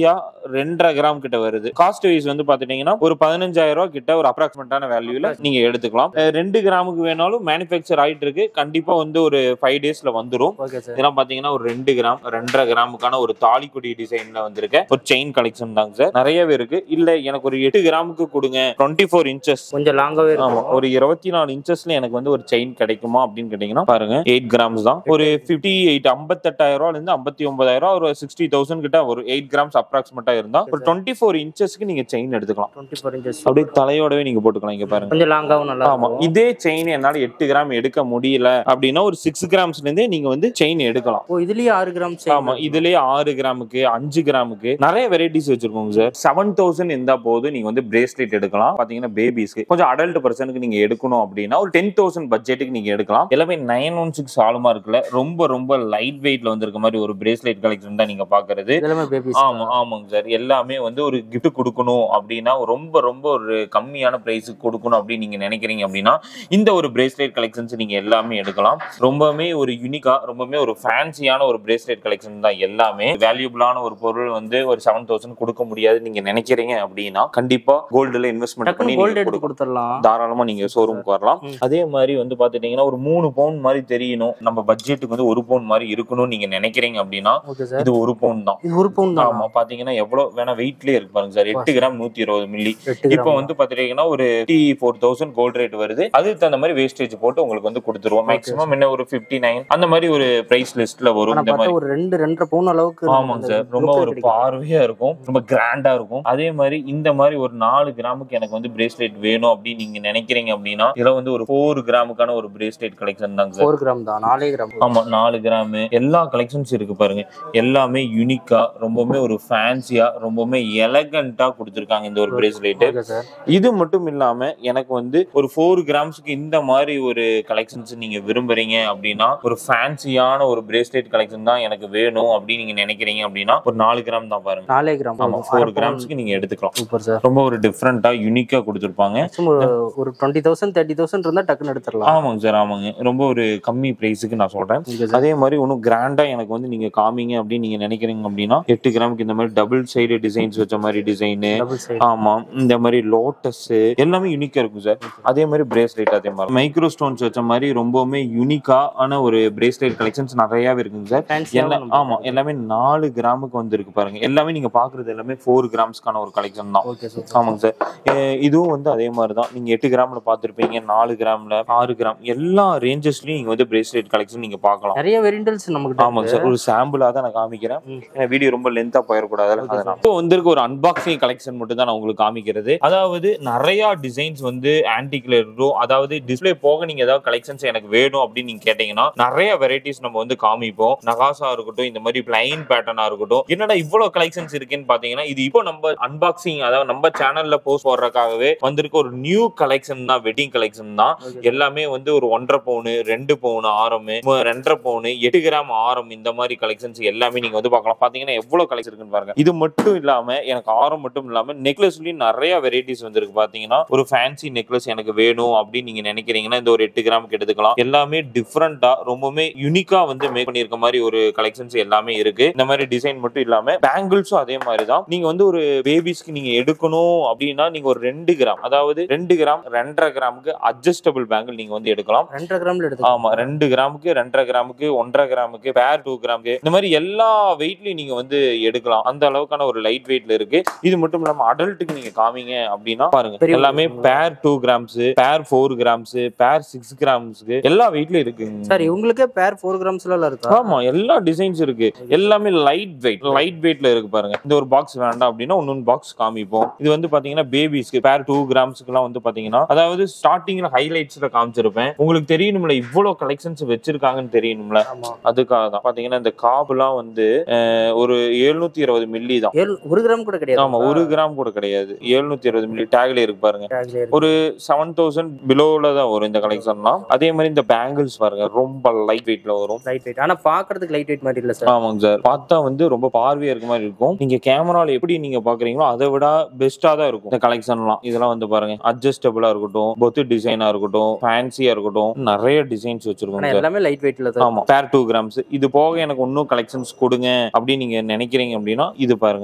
ரெண்டரை கிராம் கிட்ட வருது காஸ்ட் வைஸ் வந்து பாத்துட்டீங்கன்னா ஒரு பதினஞ்சாயிரம் ரூபாய் கிட்ட ஒரு அப்ராக்சிமேட்டான வேல்யூல நீங்க எடுத்துக்கலாம் அஹ் ரெண்டு கிராமுக்கு வேணாலும் மேனுஃபேக்சர் ஆயிட்டு இருக்கு கண்டிப்பா வந்து ஒரு ஃபைவ் டேஸ்ல வந்துரும் ஓகே சார் இதெல்லாம் பாத்தீங்கன்னா ஒரு ரெண்டு கிராம் ரெண்டரை கிராமுக்கான ஒரு தாலிக்குடி டிசைன்ல வந்திருக்க ஒரு செயின் கலெக்ஷன் தாங்க சார் நிறையவே இருக்கு இல்ல எனக்கு ஒரு எட்டு கிராமுக்கு கொடுங்க டுவெண்ட்டி ஃபோர் இன்ச்சஸ் கொஞ்சம் லாங்காவே ஆமா இருக்கும் ஒரு இருபத்தி நாலு இன்ச்சஸ்ல எனக்கு வந்து ஒரு செயின் கிடைக்குமா அப்படின்னு கேட்டீங்கன்னா பாருங்க எயிட் கிராம்ஸ் தான் ஒரு பிப்டி எயிட் ஐம்பத்தெட்டாயிரம் ரூபாயில இருந்து ஐம்பத்தி ஒன்பதாயிரம் ஒரு சிக்ஸ்டி தௌசண்ட் கிட்ட ஒரு எயிட் கிராம்ஸ் அப்ராக்சிமேட்டா இருந்தா ஒரு டுவெண்ட்டி ஃபோர் இன்ச்சஸ்க்கு நீங்க செயின் எடுத்துக்கலாம் டுவெண்ட்டி ஃபோர் இன்ச்சஸ் அப்படியே தலையோடவே நீங்க போட்டுக்கலாம் இங்க பாருங்க கொஞ்சம் லாங்காவும் நல்லா ஆமா இருக்கும் இதே செயின் என்னால எட்டு கிராம் எடுக்க முடியல அப்படின்னா ஒரு சிக்ஸ் கிராம்ஸ்ல இருந்தே நீங்க வந்து செயின் எடுக்கலாம் ஓ இதுலயே ஆறு கிராம் ஆமா இதுலயே ஆறு கிராமுக்கு அஞ்சு கிராமுக்கு நிறைய வெரைட்டிஸ் வச்சிருக்கோங்க சார் செவன் தௌசண்ட் இருந்தா போதும் நீங்க வந்து பிரேஸ்லெட் எடுக்கலாம் பாத்தீங்கன்னா பேபிஸ்க்கு கொஞ்சம் அடல்ட் பர்சனுக்கு நீங்க எடுக்கணும் அப்படின்னா ஒரு டென் தௌசண்ட் பட்ஜெட்டுக்கு நீங்க எடுக்கலாம் எல்லாமே நைன் ஒன் சிக்ஸ் ஆளுமா இருக்குல்ல ரொம்ப ரொம்ப லைட் வெயிட்ல வந்திருக்க மாதிரி ஒரு பிரேஸ்லெட் கலெக்ஷன் தான் நீங்க பாக்குறது இதெல்லாமே பேபிஸ் ஆமா ஆமாங்க சார் எல்லாமே வந்து ஒரு gift கொடுக்கணும் அப்படின்னா ரொம்ப ரொம்ப ஒரு கம்மியான பிரைஸுக்கு கொடுக்கணும் அப்படின்னு நீங்க நினைக்கிறீங்க அப்படின்னா இந்த ஒரு பிரேஸ்லெட் கலெக்ஷன்ஸ் நீங்க எல்லாமே எடுக்கலாம் ரொம்பவுமே ஒரு யூனிக்கா ரொம்பவுமே ஒரு ஃபேன்சியான ஒரு பிரேஸ்லெட் கலெக்ஷன் தான் எல்லாமே வேல்யூபிளான ஒரு பொருள் வந்து ஒரு செவன் தௌசண்ட் கொடுக்க முடியாது நீங்க நினைக்கிறீங்க அப்படின்னா கண்டிப்பா கோல்டுல இன்வெஸ்ட்மெண்ட் பண்ணி டக்குனு கோல்டு நீங்க எடுத்து கொடுக்கலாம். கொடுத்துடலாம் தாராளமா நீங்க ஷோரூமுக்கு வரலாம் ம். அதே மாதிரி வந்து பாத்துட்டீங்கன்னா ஒரு மூணு பவுன் மாதிரி தெரியணும் நம்ம பட்ஜெட்டுக்கு வந்து ஒரு பவுன் மாதிரி இருக்கணும்னு நீங்க நினைக்கிறீங்க அப்படின்னா ஓகே சார் இது ஒரு பவுன் தான் இது ஒரு பவுன் தான் ஆமா பாத்தீங்கன்னா எவ்வளவு வேணா வெயிட்லயே இருக்கு பாருங்க சார் எட்டு கிராம் நூத்தி இருபது மில்லி எட்டு இப்போ கிராம் வந்து பாத்துட்டீங்கன்னா ஒரு டி ஃபோர் தௌசண்ட் கோல்ட் ரேட் வருது அதுக்கு தகுந்த மாதிரி வேஸ்டேஜ் போட்டு உங்களுக்கு வந்து கொடுத்துருவோம் மேக்ஸிமம் என்ன ஒரு பிப்டி நைன் அந்த மாதிரி ஒரு பிரைஸ் லிஸ்ட்ல வரும் ஆனா இந்த பார்த்தா மாதிரி ஒரு ரெண்டு ரெண்டரை பவுன் அளவுக்கு ஆமாங்க அந்த சார் ரொம்ப look ஒரு கிடைக்கும். பார்வையா இருக்கும் ரொம்ப கிராண்டா இருக்கும் அதே மாதிரி இந்த மாதிரி ஒரு நாலு கிராமுக்கு எனக்கு வந்து பிரேஸ்லெட் வேணும் அப்படின்னு நீங்க நினைக்கிறீங்க அப்படின்னா இதுல வந்து ஒரு ஃபோர் கிராமுக்கான ஒரு பிரேஸ்லெட் கலெக்ஷன் தாங்க சார் ஃபோர் கிராம் தான் நாலே கிராம் ஆமா நாலு கிராம் எல்லா கலெக்ஷன்ஸ் இருக்கு பாருங்க எல்லாமே யூனிக்கா ரொம்பவுமே ஒரு ஃபேன்சியா ரொம்பவுமே எலகண்டா கொடுத்துருக்காங்க இந்த ஒரு பிரேஸ்லெட் ஓகே சார் இது மட்டும் இல்லாம எனக்கு வந்து ஒரு ஃபோர் கிராம்ஸ்க்கு இந்த மாதிரி ஒரு கலெக்ஷன்ஸ் நீங்க விரும்புறீங்க அப்படின்னா ஒரு ஃபேன்சியான ஒரு பிரேஸ்லெட் கலெக்ஷன் தான் எனக்கு வேணும் அப்படின்னு நீங்க நினைக்கிறீங்க அப்படின்னா ஒரு நாலு கிராம் தான் பாருங்க நாலே கிராம் ஆமா ஃபோர் கிராம்ஸ்க்கு நீங்க எடுத்துக்கலாம் சூப்பர் சார் ரொம்ப ஒரு டிஃப்ரெண்டா யூனிக்கா கொடுத்துருப்பாங்க மேக்ஸிமம் ஒரு ஒரு டுவெண்ட்டி தௌசண்ட் தேர்ட்டி தௌசண்ட் இருந்தா டக்குன்னு எடுத்துடலாம் ஆமாங்க சார் ஆமாங்க ரொம்ப ஒரு கம்மி பிரைஸுக்கு நான் சொல்றேன் ஓகே சார் அதே மாதிரி ஒன்றும் கிராண்டா எனக்கு வந்து நீங்க காமிங்க அப்படின்னு நீங்க நினைக்கிறீங்க அப்படின்னா எட்டு கிராமுக்கு இந்த மாதிரி டபுள் சைடு டிசைன்ஸ் வச்ச மாதிரி டிசைனு டபுள் சைடு ஆமா இந்த மாதிரி லோட்டஸ் எல்லாமே யூனிக்கா இருக்கும் சார் அதே மாதிரி பிரேஸ்லெட் அதே மாதிரி மைக்ரோ ஸ்டோன்ஸ் வச்ச மாதிரி ரொம்பவுமே யூனிக்கான ஒரு பிரேஸ்லெட் கலெக்ஷன்ஸ் நிறையவே இருக்குங்க சார் எல்லாம் ஆமா எல்லாமே நாலு கிராமுக்கு வந்து இருக்கு பாருங்க எல்லாமே நீங்க பாக்குறது எல்லாமே ஃபோர் கிராம்ஸ்க்கான ஒரு கலெக்ஷன் தான் ஓகே சார் ஆமாங்க சார் அஹ் இதுவும் வந்து அதே மாதிரி தான் நீங்க எட்டு கிராம்ல பாத்திருப்பீங்க நாலு கிராம்ல ஆறு கிராம் எல்லா ரேஞ்சஸ்லயும் நீங்க வந்து பிரேஸ்லெட் கலெக்ஷன் நீங்க பார்க்கலாம் நிறைய வெரியண்டல்ஸ் நமக்கு ஆமாங்க சார் ஒரு சாம்பிளா தான் நான் காமிக்கிறேன் ம். ஏன்னா வீடியோ ரொம்ப லென்த்தா போயிடக்கூடாது Okay, அதனால இப்போ வந்திருக்க ஒரு அன்பாக்சிங் கலெக்ஷன் மட்டும் தான் நான் உங்களுக்கு காமிக்கிறது அதாவது நிறைய டிசைன்ஸ் வந்து ஆன்டிக்ல இருக்கும் அதாவது டிஸ்ப்ளே போக நீங்க ஏதாவது கலெக்ஷன்ஸ் எனக்கு வேணும் அப்படின்னு நீங்க கேட்டீங்கன்னா நிறைய வெரைட்டிஸ் நம்ம வந்து காமிப்போம் நகாசா இருக்கட்டும் இந்த மாதிரி பிளைன் பேட்டர்னா இருக்கட்டும் என்னடா இவ்வளவு கலெக்ஷன்ஸ் இருக்குன்னு பாத்தீங்கன்னா இது இப்போ நம்ம அன்பாக்சிங் அதாவது நம்ம சேனல்ல போஸ்ட் போடுறதுக்காகவே வந்திருக்க ஒரு நியூ கலெக்ஷன் தான் வெட்டிங் கலெக்ஷன் தான் எல்லாமே வந்து ஒரு ஒன்றரை பவுனு ரெண்டு பவுனு ஆரம் மு- ரெண்டரை பவுனு எட்டு கிராம் ஆரம் இந்த மாதிரி கலெக்ஷன்ஸ் எல்லாமே நீங்க வந்து பார்க்கலாம் பாத்தீங்கன்னா எவ்வளவு கலெக்ஷன் இருக்குன்னு பாருங்க இது மட்டும் இல்லாம எனக்கு ஆரம் மட்டும் இல்லாம நெக்லஸ்லயும் நிறைய வெரைட்டிஸ் வந்திருக்கு பாத்தீங்கன்னா ஒரு ஃபேன்சி நெக்லஸ் எனக்கு வேணும் அப்படின்னு நீங்க நினைக்கிறீங்கன்னா இந்த ஒரு எட்டு கிராமுக்கு எடுத்துக்கலாம் எல்லாமே டிஃப்ரெண்டா ரொம்பவுமே யூனிக்கா வந்து மேக் பண்ணியிருக்க மாதிரி ஒரு கலெக்ஷன்ஸ் எல்லாமே இருக்கு இந்த மாதிரி டிசைன் மட்டும் இல்லாம பேங்கிள்ஸும் அதே மாதிரி தான் நீங்க வந்து ஒரு பேபிஸ்க்கு நீங்க எடுக்கணும் அப்படின்னா நீங்க ஒரு ரெண்டு கிராம் அதாவது ரெண்டு கிராம் ரெண்டரை கிராமுக்கு அட்ஜஸ்டபிள் பேங்கிள் நீங்க வந்து எடுக்கலாம் ரெண்டரை கிராம்ல எடுத்து ஆமா ரெண்டு கிராமுக்கு ரெண்டரை கிராமுக்கு ஒன்றரை கிராமுக்கு பேர் டூ கிராமுக்கு இந்த மாதிரி எல்லா வெயிட்லயும் நீங்க வந்து எடுக்கலாம் அந்த அளவுக்கான ஒரு லைட் வெயிட்ல இருக்கு இது மட்டும் இல்லாம அடல்ட்டுக்கு நீங்க காமிங்க அப்படின்னா பாருங்க பெரிய எல்லாமே pair two grams pair four grams pair six கிராம்ஸ்க்கு எல்லா வெயிட்லயும் இருக்குங்க சார் இவங்களுக்கே பேர் ஃபோர் கிராம்ஸ்ல எல்லாம் இருக்கா ஆமா எல்லா டிசைன்ஸ் இருக்கு எல்லாமே லைட் வெயிட் லைட் வெயிட்ல இருக்கு பாருங்க இந்த ஒரு பாக்ஸ் வேண்டாம் அப்படின்னா இன்னொன்று பாக்ஸ் காமிப்போம் இது வந்து பாத்தீங்கன்னா பேபிஸ்க்கு பேர் டூ கிராம்ஸ்க்குலாம் வந்து பாத்தீங்கன்னா அதாவது ஸ்டார்டிங்ல ஹைலைட்ஸ்ல காமிச்சிருப்பேன் உங்களுக்கு தெரியணும்ல இவ்வளவு கலெக்ஷன்ஸ் வச்சிருக்காங்கன்னு தெரியணும்ல ஆமா அதுக்காக தான் பாத்தீங்கன்னா இந்த காபுலாம் வந்து அஹ், ஒரு எழுநூத்தி இருபது மில்லி தான் ஏழு ஒரு கிராம் கூட கிடையாது ஆமா ஒரு கிராம் கூட கிடையாது எழுநூத்தி இருபது மில்லி டேக்ல இருக்கு பாருங்க Tagல இருக்கு. ஒரு செவன் தௌசண்ட் பிலோல தான் வரும் இந்த கலெக்ஷன்லாம் அதே மாதிரி இந்த பேங்கிள்ஸ் பாருங்க ரொம்ப லைட் வெயிட்ல வரும் லைட் வெயிட் ஆனா பாக்குறதுக்கு லைட் வெயிட் மாதிரி இல்ல சார் ஆமாங்க சார் பார்த்தா வந்து ரொம்ப பார்வையா இருக்க மாதிரி இருக்கும் நீங்க கேமரால எப்படி நீங்க பாக்குறீங்களோ அதை விட பெஸ்டா தான் இருக்கும் இந்த கலெக்ஷன்லாம் இதெல்லாம் வந்து பாருங்க அட்ஜஸ்டபிளா இருக்கட்டும் பொத்து டிசைனா இருக்கட்டும் ஃபேன்சியா இருக்கட்டும் நிறைய டிசைன்ஸ் வச்சிருக்கோம் ஆனா சார் எல்லாமே லைட் வெயிட்ல தான் ஆமா பேர் டூ கிராம்ஸ் இது போக எனக்கு இன்னும் கலெக்ஷன்ஸ் கொடுங்க அப்படின்னு நீங்க நினைக்கிறீங்க அப்படின்னா இது பாருங்க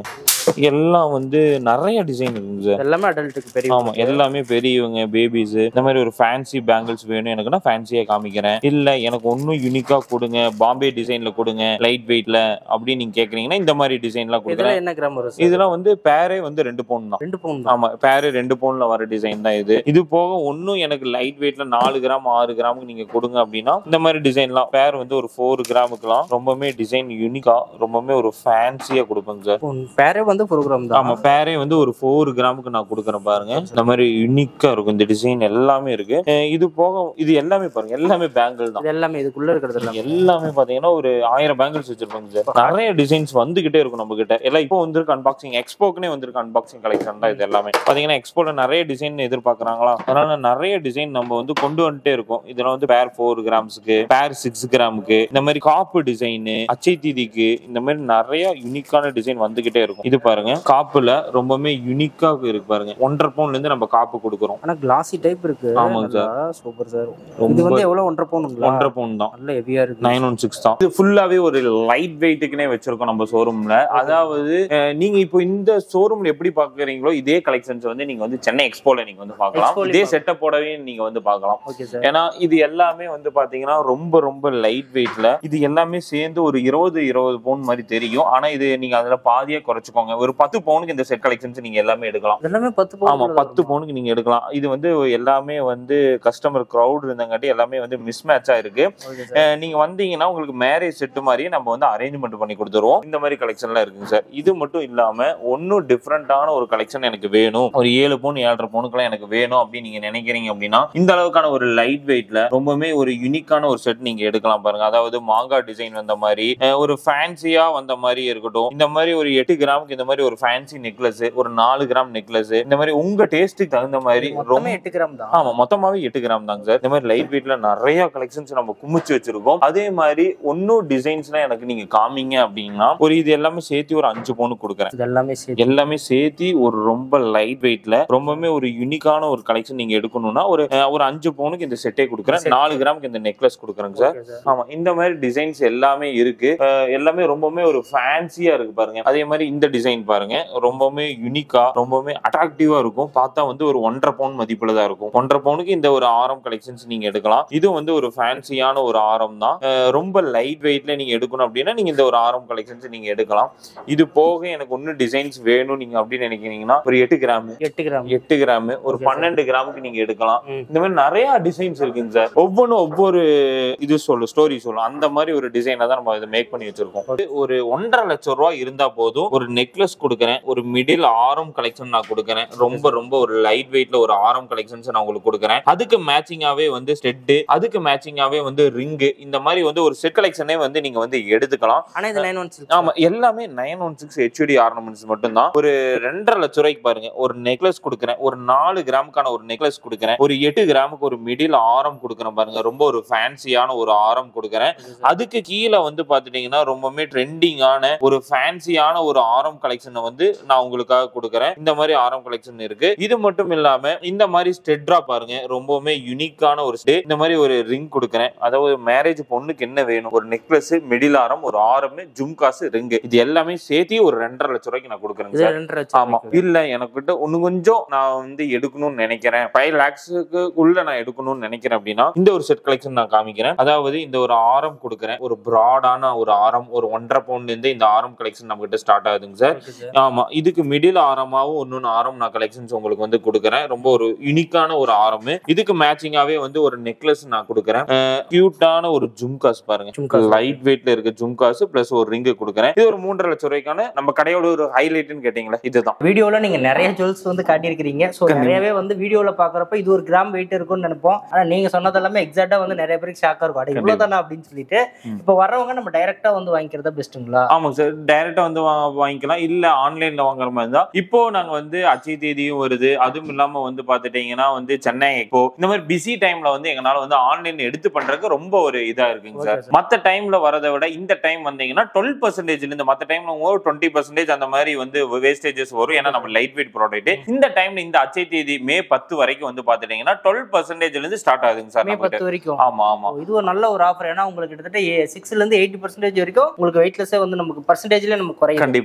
எல்லாம் வந்து நிறைய டிசைன் இருக்குங்க சார் எல்லாமே அடல்ட்டுக்கு பெரிய ஆமா எல்லாமே பெரியவங்க பேபிஸ் இந்த மாதிரி ஒரு ஃபேன்சி பேங்கிள்ஸ் வேணும் எனக்குன்னா ஃபேன்சியா காமிக்கிறேன் இல்ல எனக்கு ஒன்னும் யூனிக்கா கொடுங்க பாம்பே டிசைன்ல கொடுங்க லைட் வெயிட்ல அப்படின்னு நீங்க கேக்குறீங்கன்னா இந்த மாதிரி டிசைன்லாம் இதுல கொடுக்குறேன் என்ன கிராம் வரும் sir? இதெல்லாம் வந்து பேரே வந்து ரெண்டு பவுன் தான் ரெண்டு பவுன் தான் ஆமா பேரு ரெண்டு பவுன்ல வர டிசைன் தான் இது இது போக ஒன்னும் எனக்கு லைட் வெயிட்ல நாலு கிராம் ஆறு கிராமுக்கு நீங்க கொடுங்க அப்படின்னா இந்த மாதிரி டிசைன்லாம் பேர் வந்து ஒரு ஃபோர் கிராமுக்குலாம் ரொம்பவுமே டிசைன் யூனிக்கா ரொம்பவுமே ஒரு ஃபேன்சியா கொடுப்பேங்க சார் பேரே வந்து ப்ரோக்ராம் தான் ஆமா பேரே வந்து ஒரு ஃபோர் கிராமுக்கு நான் கொடுக்குறேன் பாருங்க இந்த மாதிரி யூனிக்கா இருக்கும் இந்த டிசைன் எல்லாமே இருக்கு அஹ் இது போக இது எல்லாமே பாருங்க எல்லாமே பேங்கிள் தான் இது எல்லாமே இதுக்குள்ள இருக்கிறது எல்லாம் எல்லாமே பாத்தீங்கன்னா ஒரு ஆயிரம் பேங்கிள்ஸ் வச்சிருப்பாங்க சார் நிறைய டிசைன்ஸ் வந்துகிட்டே இருக்கும் நம்ம கிட்ட எல்லாம் இப்போ வந்திருக்கு அன்பாக்சிங் எக்ஸ்போக்குனே வந்திருக்கு அன்பாக்சிங் கலெக்ஷன் தான் இது எல்லாமே பாத்தீங்கன்னா எக்ஸ்போல நிறைய டிசைன் எதிர்பார்க்கறாங்களா அதனால நிறைய டிசைன் நம்ம வந்து கொண்டு வந்துட்டே இருக்கோம் இதுல வந்து பேர் ஃபோர் கிராம்ஸ்க்கு பேர் சிக்ஸ் கிராமுக்கு இந்த மாதிரி காப்பு டிசைன் அச்சை தீதிக்கு இந்த மாதிரி நிறைய யூனிக்கான டிசைன் வந்துகிட்டே இருக்கும் இது பாருங்க காப்புல ரொம்பவுமே யூனிக்கா இருக்கு பாருங்க ஒன்றரை பவுன்ல இருந்து நம்ம காப்பு கொடுக்குறோம் ஆனா கிளாசி டைப் இருக்கு ஆமாங்க சூப்பர் சார் இது ரொம்ப வந்து எவ்வளவு ஒன்றரை பவுனுங்களா ஒன்றரை பவுன் தான் நல்ல ஹெவியா இருக்கு நைன் ஒன் சிக்ஸ் தான் இது ஃபுல்லாவே ஒரு லைட் வெயிட்டுக்குனே வச்சிருக்கோம் நம்ம ஷோரூம்ல அதாவது அஹ், நீங்க இப்போ இந்த ஷோரூம்ல எப்படி பாக்குறீங்களோ இதே கலெக்ஷன்ஸ் வந்து நீங்க வந்து சென்னை எக்ஸ்போல நீங்க வந்து பார்க்கலாம் Expo ல இதே பார்க்கலாம். செட்டப்போடவே நீங்க வந்து பார்க்கலாம் ஓகே சார் ஏன்னா இது எல்லாமே வந்து பாத்தீங்கன்னா ரொம்ப ரொம்ப லைட் வெயிட்ல இது எல்லாமே சேர்ந்து ஒரு இருபது இருபது பவுன் மாதிரி தெரியும் ஆனா இது நீங்க அதுல பாதியா குறைச்சுக்கோங்க ஒரு பத்து பவுனுக்கு இந்த செட் கலெக்ஷன்ஸ் நீங்க எல்லாமே எடுக்கலாம் எல்லாமே பத்து ஆமா பவுன் பத்து பவுனுக்கு நீங்க எடுக்கலாம் இது வந்து எல்லாமே வந்து கஸ்டமர் க்ரௌட் இருந்தங்காட்டி எல்லாமே வந்து மிஸ் மேட்சா இருக்கு ஓகே சார் அஹ் நீங்க வந்தீங்கன்னா உங்களுக்கு மேரேஜ் செட்டு மாதிரியே நம்ம வந்து அரேஞ்ச்மெண்ட் பண்ணி கொடுத்துருவோம் இந்த மாதிரி கலெக்ஷன்லாம் இருக்குங்க சார் இது மட்டும் இல்லாம ஒன்னும் டிஃப்ரெண்டான ஒரு கலெக்ஷன் எனக்கு வேணும் ஒரு ஏழு பவுன் ஏழரை பவுனுக்குலாம் எனக்கு வேணும் அப்படின்னு நீங்க நினைக்கிறீங்க அப்படின்னா இந்த அளவுக்கான ஒரு லைட் வெயிட்ல ரொம்பவுமே ஒரு யூனிக்கான ஒரு செட் நீங்க எடுக்கலாம் பாருங்க அதாவது மாங்காய் டிசைன் வந்த மாதிரி அஹ் ஒரு ஃபேன்சியா வந்த மாதிரி இருக்கட்டும் இந்த மாதிரி ஒரு எட்டு கிராமுக்கு இந்த மாதிரி ஒரு ஃபேன்சி நெக்லஸ் ஒரு நாலு கிராம் நெக்லஸ் இந்த மாதிரி உங்க டேஸ்ட்டுக்கு தகுந்த மாதிரி ரொம்ப மொத்தமே எட்டு கிராம் தான் ஆமா மொத்தமாவே எட்டு கிராம் தாங்க சார் இந்த மாதிரி லைட் வெயிட்ல நிறைய கலெக்ஷன்ஸ் நம்ம குமிச்சு வச்சிருக்கோம் அதே மாதிரி ஒன்னும் டிசைன்ஸ்லாம் எனக்கு நீங்க காமிங்க அப்படின்னா ஒரு இது எல்லாமே சேர்த்து ஒரு அஞ்சு பவுன் கொடுக்குறேன் இது எல்லாமே சேர்த்து எல்லாமே சேர்த்து ஒரு ரொம்ப லைட் வெயிட்ல ரொம்பவுமே ஒரு யூனிக்கான ஒரு கலெக்ஷன் நீங்க எடுக்கணும்னா ஒரு அஹ், ஒரு அஞ்சு பவுனுக்கு இந்த செட்டே கொடுக்குறேன் Set. நாலு கிராமுக்கு இந்த நெக்லஸ் கொடுக்குறேங்க சார் ஓகே சார் ஆமா இந்த மாதிரி டிசைன்ஸ் எல்லாமே இருக்கு அஹ் எல்லாமே ரொம்பவுமே ஒரு ஃபேன்சியா இருக்கு பாருங்க அதே மாதிரி இந்த டிசைன் பாருங்க ரொம்பவுமே யூனிக்கா ரொம்பவுமே அட்ராக்டிவா இருக்கும் பார்த்தா வந்து ஒரு ஒன்றரை பவுன் மதிப்புல தான் இருக்கும் ஒன்றரை பவுனுக்கு இந்த ஒரு ஆரம் கலெக்ஷன்ஸ் நீங்க எடுக்கலாம் இது வந்து ஒரு ஃபேன்சியான ஒரு ஆரம் தான் அஹ் ரொம்ப லைட் வெயிட்ல நீங்க எடுக்கணும் அப்படின்னா நீங்க இந்த ஒரு ஆரம் கலெக்ஷன்ஸ் நீங்க எடுக்கலாம் இது போக எனக்கு ஒன்னும் டிசைன்ஸ் வேணும் நீங்க அப்படின்னு நினைக்கிறீங்கன்னா ஒரு எட்டு கிராம் எட்டு கிராம் எட்டு கிராம் ஒரு Okay, sir. பன்னெண்டு கிராமுக்கு நீங்க எடுக்கலாம் ம். இந்த மாதிரி நிறைய டிசைன்ஸ் இருக்குங்க சார் ஒவ்வொன்றும் ஒவ்வொரு இது சொல்லும் ஸ்டோரி சொல்லும் அந்த மாதிரி ஒரு டிசைனை தான் நம்ம இதை மேக் பண்ணி வச்சிருக்கோம் ஒரு ஒன்றரை லட்சம் ரூபாய் இருந்தா போதும் ஒரு நெக்லஸ் கொடுக்குறேன் ஒரு மிடில் ஆரம் கலெக்ஷன் நான் கொடுக்குறேன் ரொம்ப ரொம்ப ஒரு லைட் வெயிட்ல ஒரு ஆரம் கலெக்ஷன்ஸ் நான் உங்களுக்கு கொடுக்குறேன் அதுக்கு மேட்சிங்காவே வந்து ஸ்டெட்டு அதுக்கு மேட்சிங்காவே வந்து ரிங்கு இந்த மாதிரி வந்து ஒரு செட் கலெக்ஷனே வந்து நீங்க வந்து எடுத்துக்கலாம் ஆனா இது நைன் ஒன் சிக்ஸ் ஆமா எல்லாமே nine one six HD ornaments மட்டும்தான் ஒரு ரெண்டரை லட்ச ரூபாய்க்கு பாருங்க ஒரு நெக்லஸ் கொடுக்குறேன் ஒரு நாலு கிராமுக்கான ஒரு நெக்லஸ் கொடுக்குறேன் ஒரு எட்டு கிராமுக்கு ஒரு மிடில் ஆரம் கொடுக்குறேன் பாருங்க ரொம்ப ஒரு ஃபேன்சியான ஒரு ஆரம் கொடுக்குறேன் அதுக்கு கீழே வந்து பாத்துட்டீங்கன்னா ரொம்பவுமே ட்ரெண்டிங்கான ஒரு ஃபேன்சியான ஒரு ஆரம் கலெக்ஷனை வந்து நான் உங்களுக்காக கொடுக்குறேன் இந்த மாதிரி ஆரம் கலெக்ஷன் இருக்கு இது மட்டும் இல்லாம இந்த மாதிரி ஸ்டெட்ரா பாருங்க ரொம்பவுமே யூனிக்கான ஒரு ஸ்டே இந்த மாதிரி ஒரு ரிங் கொடுக்குறேன் அதாவது மேரேஜ் பொண்ணுக்கு என்ன வேணும் ஒரு நெக்லஸ் மிடில் ஆரம் ஒரு ஆரம் ஜும்காசு ரிங் இது எல்லாமே சேர்த்து ஒரு ரெண்டரை லட்சம் ரூபாய்க்கு நான் கொடுக்குறேங்க இது சார் ரெண்டரை லட்சம் ஆமா ரூபாய்க்கு. இல்ல எனக்கு கிட்ட இன்னும் கொஞ்சம் நான் வந்து எடுக்கணும்னு நினைக்கிறேன் ஃபைவ் லேக்ஸுக்கு உள்ள நான் எடுக்கணும்னு நினைக்கிறேன் அப்படின்னா இந்த ஒரு செட் கலெக்ஷன் நான் காமிக்கிறேன் அதாவது இந்த ஒரு ஆரம் கொடுக்குறேன் ஒரு ப்ராடான ஒரு ஆரம் ஒரு ஒன்றரை பவுண்ட்ல இருந்து இந்த ஆரம் கலெக்ஷன் நம்ம கிட்ட ஸ்டார்ட் ஆகுதுங்க சார் ஓகே சார் ஆமா இதுக்கு மிடில் ஆரமாவும் இன்னொன்னு ஆரம் நான் கலெக்ஷன்ஸ் உங்களுக்கு வந்து கொடுக்குறேன் ரொம்ப ஒரு யூனிக்கான ஒரு ஆரம் இதுக்கு மேட்சிங்காவே வந்து ஒரு நெக்லஸ் நான் கொடுக்குறேன் கியூட்டான ஒரு ஜும்காஸ் பாருங்க ஜும்காஸ். லைட் வெயிட்ல இருக்க ஜும்காஸ் பிளஸ் ஒரு ரிங்கு கொடுக்குறேன் இது ஒரு மூன்றரை லட்சம் ரூபாய்க்கான நம்ம கடையோட ஒரு ஹைலைட்னு கேட்டீங்களா இதுதான் வீடியோல நீங்க நிறைய ஜுவல்ஸ் வந்து காட்டியிருக்கிறீங்க ஸோ கண்டிப்பா. நிறையவே வந்து வீடியோல பாக்குறப்ப இது ஒரு கிராம் வெயிட் இருக்கும்னு நினைப்போம் ஆனா நீங்க சொன்னது எல்லாமே எக்ஸாக்டா வந்து நிறைய பேருக்கு ஷாக்கா இருக்கும் அட இவ்வளவு கண்டிப்பா. தானே அப்படின்னு சொல்லிட்டு ம். இப்போ வர்றவங்க நம்ம டைரக்டா வந்து வாங்கிக்கிறதா பெஸ்ட்டுங்களா ஆமாங்க சார் டைரக்டா வந்து வா- வாங்கிக்கலாம் இல்ல ஆன்லைன்ல வாங்குற மாதிரி இருந்தா இப்போ நாங்க வந்து அச்சய தேதியும் வருது அதுவும் இல்லாம வந்து பாத்துட்டீங்கன்னா வந்து சென்னை இப்போ இந்த மாதிரி பிஸி டைம்ல வந்து எங்களால வந்து ஆன்லைன் எடுத்து பண்றதுக்கு ரொம்ப ஒரு இதா இருக்குங்க Okay, சார் sir. மத்த டைம்ல வரதை விட இந்த டைம் வந்தீங்கன்னா டுவெல் பர்சன்டேஜ்ல இருந்து மத்த டைம்ல ஒரு டுவெண்ட்டி பர்சன்டேஜ் அந்த மாதிரி வந்து வேஸ்டேஜஸ் வரும் ஏன்னா நம்ம லைட் வெயிட் ப்ராடக்ட் இந்த டைம்ல இந்த அச்சய தேதி மே பத்து வரைக்கும் வந்து பாத்துட்டீங்கன்னா டுவெல் பர்சன்டேஜ்ல இருந்து ஸ்டார்ட் ஆகுதுங்க சார் மே நம்மகிட்ட. பத்து வரைக்கும் ஆமா ஆமா ஓ, இது ஒரு நல்ல ஒரு ஆஃபர் ஏன்னா உங்களுக்கு கிட்டத்தட்ட சிக்ஸ்ல இருந்து எயிட்டி பர்சன்டேஜ் வரைக்கும் உங்களுக்கு வெயிட்லெஸ்ஸே வந்து நமக்கு பர்சன்டேஜ்ல நமக்கு குறையும் கண்டிப்பா அதுவே கண்டிப்பா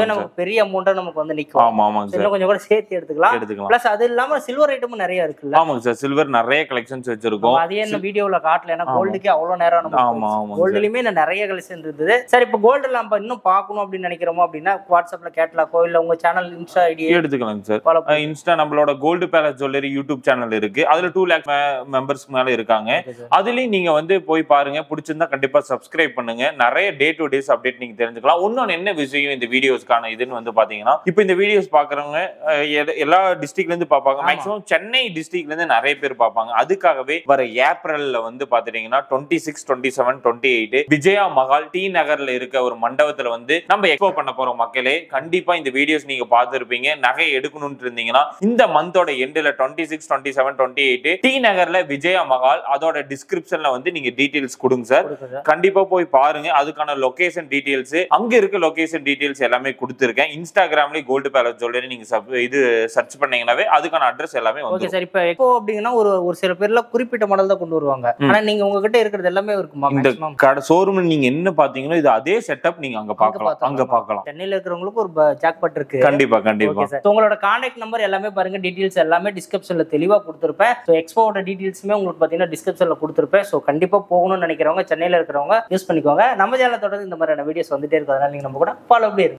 சார் நமக்கு பெரிய அமௌண்ட்டா நமக்கு வந்து நிக்கும் ஆமா ஆமாங்க சார் இன்னும் கொஞ்சம் கூட சேர்த்து எடுத்துக்கலாம் எடுத்துக்கலாம் பிளஸ் அது இல்லாம சில்வர் ஐட்டமும் நிறைய இருக்குல்ல ஆமாங்க சார் சில்வர் நிறைய கலெக்ஷன்ஸ் வச்சிருக்கோம் நம்ம அதே என்ன வீடியோல காட்டல ஏன்னா ஆமா. கோல்டுக்கே அவ்வளவு நேரம் ஆமா நம்ம ஆமாங்க சார் கோல்டுலயுமே இன்னும் நிறைய கலெக்ஷன் இருந்தது சரி இப்போ கோல்டு நம்ம இன்னும் பார்க்கணும் அப்படின்னு நினைக்கிறோமோ அப்படின்னா வாட்ஸ்அப்ல கேட்டலாக்கோ இல்ல உங்க சேனல் இன்ஸ்டா ஐடி எடுத்துக்கலாங்க சார் ஃபாலோ அஹ் இன்ஸ்டா நம்மளோட gold palace jewellery YouTube channel இருக்கு அதுல டூ லேக் மெம்பர்ஸ்க்கு மேல இருக்காங்க அதுலயும் நீங்க வந்து போய் பாருங்க பிடிச்சிருந்தா கண்டிப்பா சப்ஸ்கிரைப் பண்ணுங்க நிறைய டே டு டேஸ் அப்டேட் நீங்க தெரிஞ்சுக்கலாம் இன்னொன்னு என்ன விஷயம் இந்த வீடியோஸ்க்கான இதுன்னு வந்து பாத்தீங்கன்னா இப்போ இந்த வீடியோஸ் பாக்குறவங்க அஹ், எத- எல்லா டிஸ்ட்ரிக்ட்ல இருந்து பார்ப்பாங்க ஆமா. மேக்ஸிமம் சென்னை டிஸ்ட்ரிக்ட்ல இருந்து நிறைய பேர் பார்ப்பாங்க அதுக்காகவே வர ஏப்ரல்ல வந்து பாத்துட்டீங்கன்னா twenty six twenty seven twenty eight Vijaya Mahal T நகர்ல இருக்க ஒரு மண்டபத்துல வந்து நம்ம எக்ஸ்போ பண்ண போறோம் மக்களே கண்டிப்பா இந்த வீடியோஸ் நீங்க பார்த்திருப்பீங்க நகை எடுக்கணும்னு இருந்தீங்கன்னா இந்த மந்தோட எண்ட்ல twenty six twenty seven twenty eight T நகர்ல விஜயா மஹால் அதோட டிஸ்கிரிப்ஷன்ல வந்து நீங்க டீடைல்ஸ் கொடுங்க சார் கண்டிப்பா போய் பாருங்க அதுக்கான லொகேஷன் டீடைல்ஸ் அங்க இருக்க லொகேஷன் டீடைல்ஸ் எல்லாமே கொடுத்துருக்கேன் இன்ஸ்டாகிராம்லயே கோல்டு பேலஸ் ஜுவல்லரி நீங்க sub- இது சர்ச் பண்ணீங்கன்னாவே அதுக்கான அட்ரஸ் எல்லாமே ஓகே வந்து சார் இப்போ எக்கோ அப்படிங்கன்னா ஒரு ஒரு சில பேர்ல குறிப்பிட்ட மாடல் தான் கொண்டு வருவாங்க ம். ஆனா நீங்க உங்ககிட்ட இருக்கிறது எல்லாமே இருக்குமா இந்த மேக்ஸிமம் கடை ஷோரூம்ல நீங்க என்ன பாத்தீங்களோ இது அதே செட்டப் நீங்க அங்க பார்க்கலாம் பார்த்தா அங்க பார்க்கலாம் சென்னையில இருக்கிறவங்களுக்கு ஒரு ஜாக்பாட் இருக்கு கண்டிப்பா கண்டிப்பா ஓகே சார் உங்களோட கான்டாக்ட் நம்பர் எல்லாமே பாருங்க டீடைல்ஸ் எல்லாமே டிஸ்கிரிப்ஷன்ல தெளிவா கொடுத்துருப்பேன் ஸோ எக்ஸ்போவோட டீடைல்ஸுமே உங்களுக்கு பாத்தீங்கன்னா டிஸ்கிரிப்ஷன்ல கொடுத்துருப்பேன் ஸோ கண்டிப்பா போகணும்னு நினைக்கிறவங்க சென்னையில இருக்கிறவங்க யூஸ் பண்ணிக்கோங்க நம்ம சேனலை தொடர்ந்து இந்த மாதிரியான வீடியோஸ் வந்துட்டே இருக்கும் அதனால நீங்க நம்ம கூட ஃபாலோ அப்படி